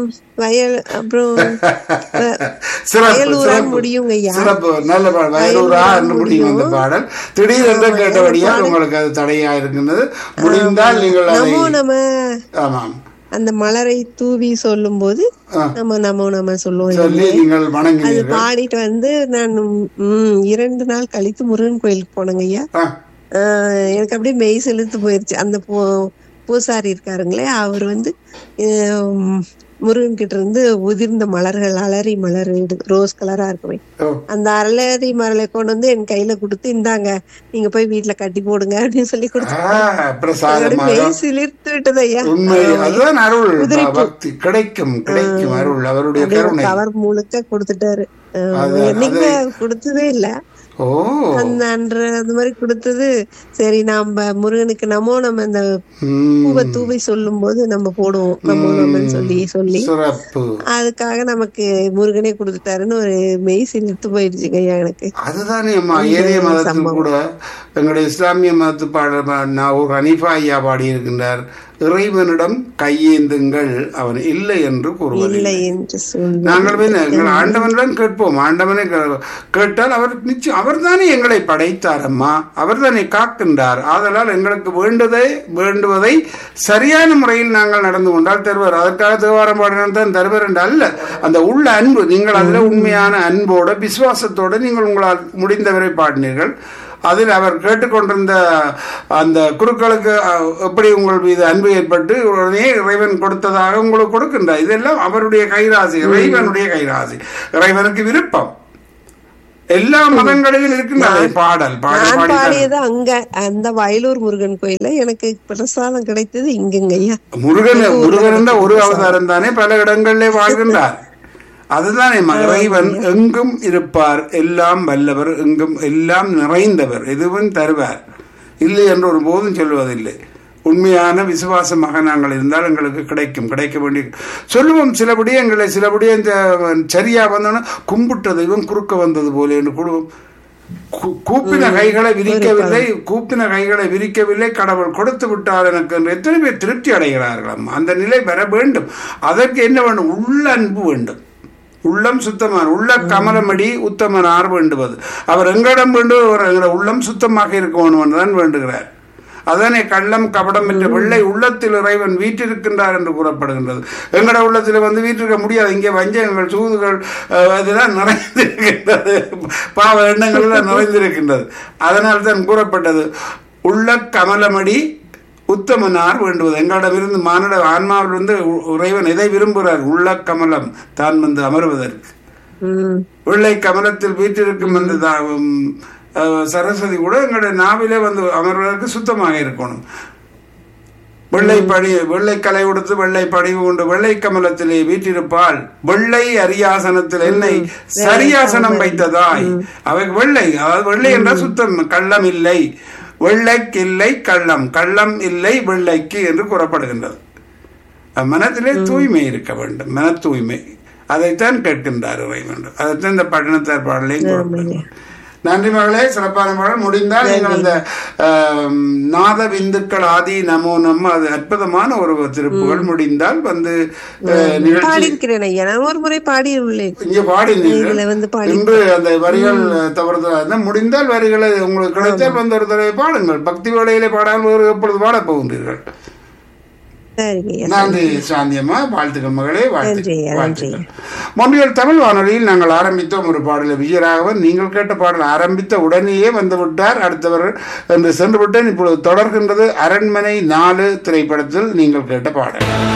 வயல் அப்புறம் வ- சிறப்பு வயலூரான் சிறப்பு முடியுங்க ஐயா சிறப்பு நல்ல பாடல் வயலூரா என்று முடியும் அந்த பாடல் திடீரென்று கேட்டபடியால் உங்களுக்கு அது தடையா இருக்கின்றது முடிந்தால் நீங்கள் அதை நமோ நம ஆமாம் அந்த மலரை தூவி சொல்லும் போது ஆ. நம்ம நமோ நம சொல்லுவோம் சொல்லி நீங்கள் அது வணங்கினீர்கள் பாடிட்டு வந்து நான் ம், இரண்டு நாள் கழித்து முருகன் கோயிலுக்கு போனேங்க ஐயா ஆ, ஆஹ் எனக்கு அப்படியே மெய் செலுத்து போயிருச்சு அந்த பூ- பூசாரி இருக்காருங்களே அவர் வந்து ஆஹ் முருகன் கிட்ட இருந்து உதிர்ந்த மலர்கள் அலரி மலர் எடு- ரோஸ் கலரா இருக்குமே ஓ, அந்த அலரி மலரை கொண்டு வந்து என் கையில கொடுத்து இந்தாங்க நீங்க போய் வீட்டுல கட்டி போடுங்க அப்படின்னு சொல்லி கொடுத்து ஆ, பிரசாதமாக மெய் சிலிர்த்து விட்டது ஐயா உண்மை அதுதான் அருள் பக்தி கிடைக்கும் கிடைக்கும் அருள் அவருடைய கருணை கவர் முழுக்க கொடுத்துட்டாரு ஆஹ் அது- என்னைக்குமே கொடுத்ததே இல்ல ஓ அந்த அன்று அந்த மாதிரி கொடுத்தது சரி நாம முருகனுக்கு நமோ நம்ம இந்த ம், பூவை தூவி சொல்லும் போது நம்ம போடுவோம் நமோ நம்மன்னு சொல்லி சொல்லி சிறப்பு அதுக்காக நமக்கு முருகனே கொடுத்துட்டாருன்னு ஒரு மெய் சிலிர்த்து போயிடுச்சுங்க ஐயா எனக்கு அதுதானே அம்மா ஏரிய மதத்தில் கூட எங்களுடைய இஸ்லாமிய மதத்து பாட நான் ஒரு ஹனீஃபா ஐயா பாடியிருக்கின்றார் இறைவனிடம் கையேந்துங்கள் அவன் இல்லை என்று கூறுவதில்லை இல்லை என்று சொல்லி நாங்கள் போய் எங்கள் ஆண்டவனிடம் கேட்போம் ஆண்டவனை கே- கேட்டால் அவர் நிச்சயம் அவர்தானே எங்களை படைத்தார் அம்மா அவர்தானே காக்கின்றார் ஆதலால் எங்களுக்கு வேண்டுவதை வேண்டுவதை சரியான முறையில் நாங்கள் நடந்து கொண்டால் தருவார் அதற்காக தேவாரம் பாடினால் தான் தருவார் என்று அல்ல அந்த உள்ள அன்பு நீங்கள் அதில் உண்மையான அன்போட விசுவாசத்தோட நீங்கள் உங்களால் முடிந்தவரை பாடினீர்கள் அதில் அவர் கேட்டுக்கொண்டிருந்த அந்த குருக்களுக்கு அஹ், எப்படி உங்கள் மீது அன்பு ஏற்பட்டு உடனே இறைவன் கொடுத்ததாக உங்களுக்கு கொடுக்கின்றார் இதெல்லாம் அவருடைய கைராசி இறைவனுடைய கைராசி இறைவனுக்கு விருப்பம் எல்லா மதங்களிலும் இருக்கின்றது பாடல் பாடல் நான் பாடி பாடியது அங்க அந்த வயலூர் முருகன் கோயில்ல எனக்கு பிரசாதம் கிடைத்தது இங்குங்க ஐயா முருகன் முருகன் என்ற ஒரு அவதாரம் தானே பல இடங்களிலே வாழ்கின்றார் அதுதானே ம- இறைவன் எங்கும் இருப்பார் எல்லாம் வல்லவர் எங்கும் எல்லாம் நிறைந்தவர் எதுவும் தருவார் இல்லை என்று ஒரு போதும் சொல்வதில்லை உண்மையான விசுவாசமாக நாங்கள் இருந்தால் எங்களுக்கு கிடைக்கும் கிடைக்க வேண்டிய சொல்லுவோம் சில விடயங்களை சில விடயம் ச- சரியா வந்தோன்னா கும்பிட்ட தெய்வம் குறுக்க வந்தது போல என்று கூடுவோம் கூ- கூப்பின கைகளை விரிக்கவில்லை கூப்பின கைகளை விரிக்கவில்லை கடவுள் கொடுத்து விட்டார் எனக்கு என்று எத்தனை பேர் திருப்தி அடைகிறார்களாம் அந்த நிலை வர வேண்டும் அதற்கு என்ன வேண்டும் உள்ள அன்பு வேண்டும் உள்ளம் சுத்தமான உள்ள கமலமடி உத்தமனார் வேண்டுவது அவர் எங்களிடம் வேண்டுவது எங்களோட உள்ளம் சுத்தமாக இருக்க வேண்டும் என்றுதான் வேண்டுகிறார் அதனை கள்ளம் கபடம் என்ற வெள்ளை உள்ளத்தில் இறைவன் வீற்றிருக்கின்றார் என்று கூறப்படுகின்றது எங்கட உள்ளத்தில் வந்து வீற்றிருக்க முடியாது இங்கே வஞ்சகங்கள் சூதுகள் அஹ், அதெல்லாம் நிறைந்திருக்கின்றது பாவ எண்ணங்கள் எல்லாம் நிறைந்திருக்கின்றது அதனால் தான் கூறப்பட்டது உள்ள கமலமடி உத்தமனார் வேண்டுவது எங்களிடமிருந்து மானிட ஆன்மாவிலிருந்து உ- இறைவன் எதை விரும்புகிறார் உள்ள கமலம் தான் வந்து அமர்வதற்கு உம் வெள்ளை கமலத்தில் வீற்றிருக்கும் அந்த தா- உம், அஹ், சரஸ்வதி கூட எங்களுடைய நாவிலே வந்து அமர்வதற்கு சுத்தமாக இருக்கணும் வெள்ளை படி வெள்ளை கலை உடுத்து வெள்ளை படிவு கொண்டு வெள்ளை கமலத்திலே வீற்றிருப்பாள் வெள்ளை அரியாசனத்தில் என்னை சரியாசனம் வைத்ததாய் அவை வெள்ளை அதாவது வெள்ளை என்றால் சுத்தம் கள்ளம் இல்லை வெள்ளைக்கு இல்லை கள்ளம் கள்ளம் இல்லை வெள்ளைக்கு என்று கூறப்படுகின்றது மனத்திலே தூய்மை இருக்க வேண்டும் மன தூய்மை அதைத்தான் கேட்கின்றார் இறைவன் அதைத்தான் இந்த பட்டணத்தார் பாடலையும் கூறப்படுகிறது நன்றி மகளே சிறப்பான பாடல் முடிந்தால் நீங்கள் அந்த ஆம், நாத விந்துக்கள் ஆதி நமோ நம்ம அது அற்புதமான ஒரு திருப்புகள் முடிந்தால் வந்து அஹ், நிகழ்ச்சி பாடியிருக்கிறேன் ஐயா நான் ஒரு முறை பாடி உள்ளேன் இங்க பாடினீர்கள் இதுல வந்து பாடி இன்று அந்த வரிகள் தவறுதலா இருந்தால் முடிந்தால் வரிகளை உங்களுக்கு கிடைத்தால் வந்து ஒரு தடவை பாடுங்கள் பக்தி வேளையிலே பாடாமல் வேறு எப்பொழுது பாடப் போகின்றீர்கள் சரிங்க ஐயா நன்றி சாந்தியம்மா வாழ்த்துக்கள் மகளே நன்றி, வாழ்த்துக்கள் நன்றி. வாழ்த்துக்கள் மொழியல் தமிழ் வானொலியில் நாங்கள் ஆரம்பித்தோம் ஒரு பாடலை விஜயராகவன் நீங்கள் கேட்ட பாடல் ஆரம்பித்த உடனேயே வந்து விட்டார் அடுத்தவர் என்று சென்று விட்டேன் இப்பொழுது தொடர்கின்றது அரண்மனை நாலு திரைப்படத்தில் நீங்கள் கேட்ட பாடல்